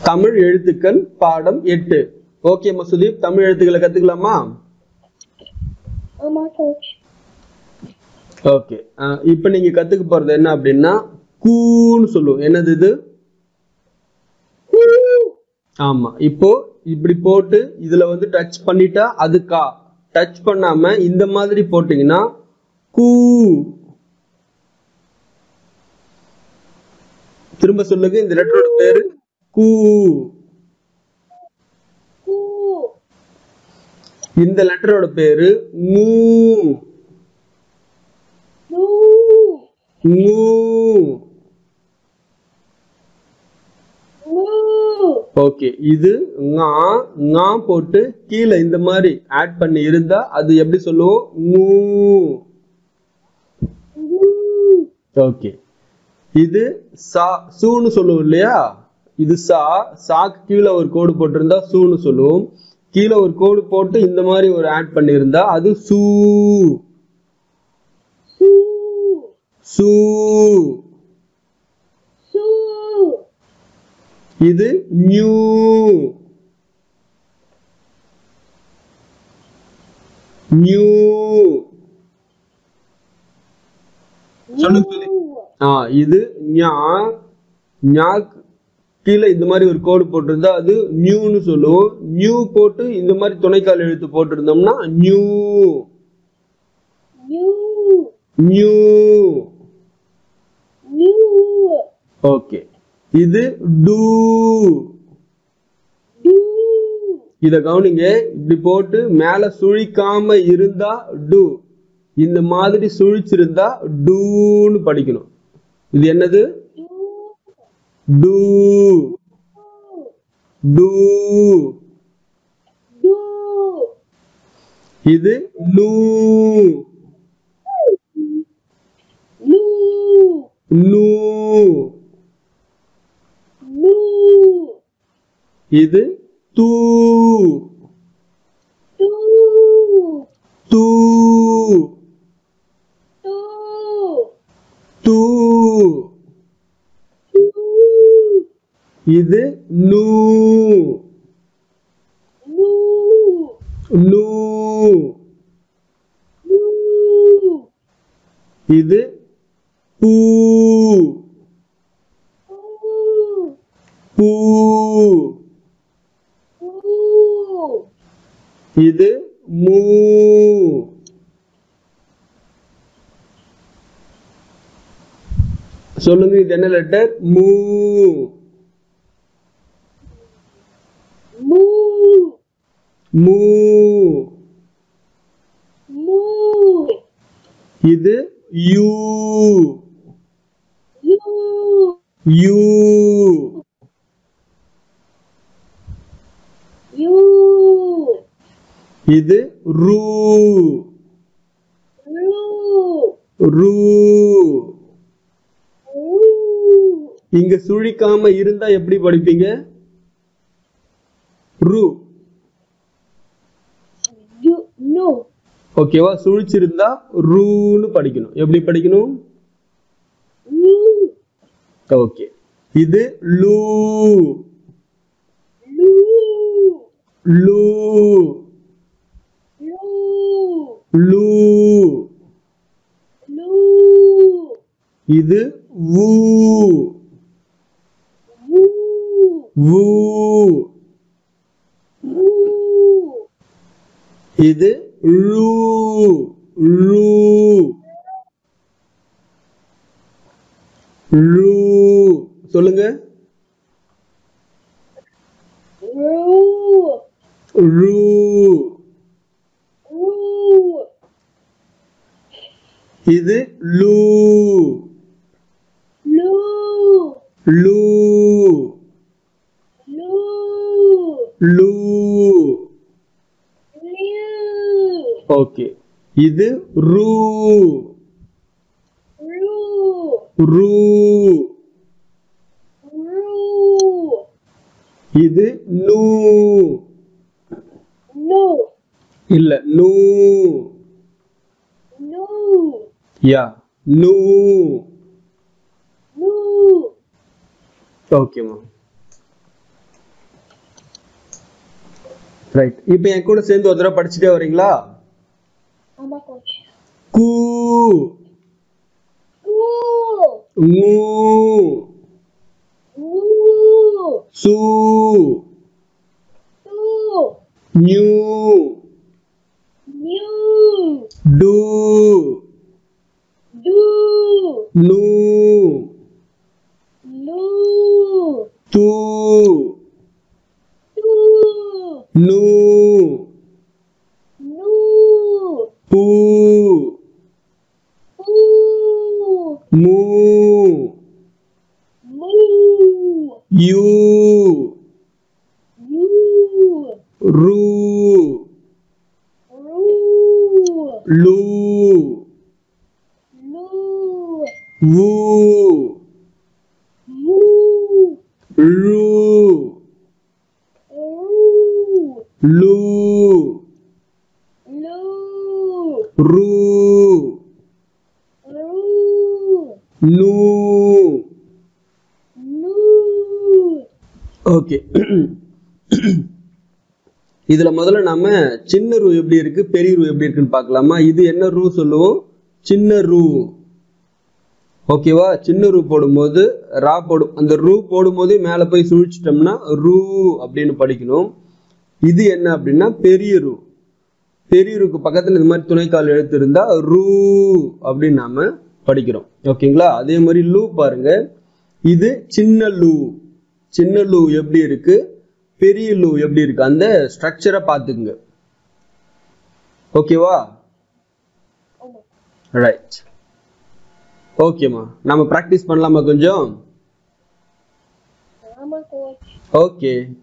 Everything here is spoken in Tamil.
தமிழ் எழுத்துக்கள் பாடம் எட்டு ஓகே மசுதீப் தமிழ் எழுத்துக்களை கத்துக்கலாமா ஆமா கோச் ஓகே இப்போ நீங்க கத்துக்க போறது என்ன அப்படின்னா கூன்னு சொல்லுவோம் என்னது இது ஆமா இப்போ இப்படி போட்டு இதுல வந்து டச் பண்ணிட்டா அது கா டச் பண்ணாம இந்த மாதிரி போட்டீங்கன்னா கூ திரும்ப சொல்லுங்க இந்த லெட்டரோட பேரு கூ கூ இந்த லெட்டரோட பேரு மூ மூ மூ மூ ஓகே இது ஙா ஞா போட்டு கீழே இந்த மாதிரி ஆட் பண்ணி இருந்தா அது எப்படி சொல்லுவோம் மூ மூ ஓகே இது சா சூன்னு சொல்லுவோம் இல்லையா இது சா சாக்கு கீழே ஒரு கோடு போட்டிருந்தா சூன்னு சொல்லுவோம் கீழே ஒரு கோடு போட்டு இந்த மாதிரி ஒரு ஆட் பண்ணியிருந்தா அது சூ சூ சூ சூ இது நியூ நியூ சொல்லுங்க சொல்லி. ஆ இது ஞா ஞா கீழே இந்த மாதிரி ஒரு கோடு போட்டிருந்தா அது நியூன்னு சொல்லுவோம் நியூ போட்டு இந்த மாதிரி துணைக்கால் எழுத்து போட்டிருந்தோம்னா நியூ நியூ நியூ நியூ ஓகே இது டூ டூ இத கவனிங்க இப்படி போட்டு மேல சுழிக்காம இருந்தா டு இந்த மாதிரி சுழிச்சிருந்தா டூன்னு படிக்கணும் இது என்னது டூ டூ டூ டூ இது நூ லூ நூ லூ இது தூ டூ தூ டூ தூ டூ இது நூ லூ நூ லூ இது பூ பூ இது மூ சொல்லுங்க இது என்ன லெட்டர் மூ மூ மூ மூ இது யூ யூ யூ யூ இது ரூ ரூ ரூ ரூ இங்க சுழிக்காம இருந்தா எப்படி படிப்பீங்க ரூ யூ நோ ஓகேவா சுழிச்சிருந்தா ரூன்னு படிக்கணும் எப்படி படிக்கணும் லூ ஓகே இது லூ லூ லூ லூ லூ லூ இது வூ வூ வூ வூ இது ரூ ரூ ரூ சொல்லுங்க ரூ ரூ ரூ இது லூ லூ லூ லூ லூ லியூ ஓகே இது ரூ ரூ ரூ ரூ இது நூ நோ இல்ல நூ நோ யா நூ நோ ஓகேம்மா ரைட் இப்போ என் கூட சேர்ந்து ஒரு தடவை படிச்சுட்டே வரீங்களா ஆமா கோச் கூ ஊ மூ ஊ சூ ஊ நியூ நியூ டூ டு நூ லு தூ டு நூ நு பூ ஊ மூ மூ யூ யூ ரூ ரு லூ லு வூ வு ரூ ரு லூ லு ரூ ரு நூ நு ஓகே இதுல முதல்ல நாம சின்ன ரூ எப்படி இருக்கு பெரிய ரூ எப்படி இருக்குன்னு பார்க்கலாமா இது என்ன ரூ சொல்லுவோம் சின்ன ரூ ஓகேவா சின்ன ரூ போடும்போது ரா போடும் அந்த ரூ போடும்போதே மேலே போய் சுழிச்சிட்டோம்னா ரூ அப்படின்னு படிக்கணும் இது என்ன அப்படின்னா பெரிய ரூ பெரிய ரூக்கு பக்கத்துல இந்த மாதிரி துணைக்கால் எழுத்து இருந்தா ரூ அப்படின்னு நாம படிக்கிறோம் ஓகேங்களா அதே மாதிரி லூ பாருங்க இது சின்ன லூ சின்ன லூ எப்படி இருக்கு பெரிய லூ எப்படி இருக்கு அந்த ஸ்ட்ரக்சரை பார்த்துக்குங்க ஓகேவா ஆமா ரைட் ஓகேம்மா நம்ம ப்ராக்டிஸ் பண்ணலாமா கொஞ்சம் ஆமா கோச் ஓகே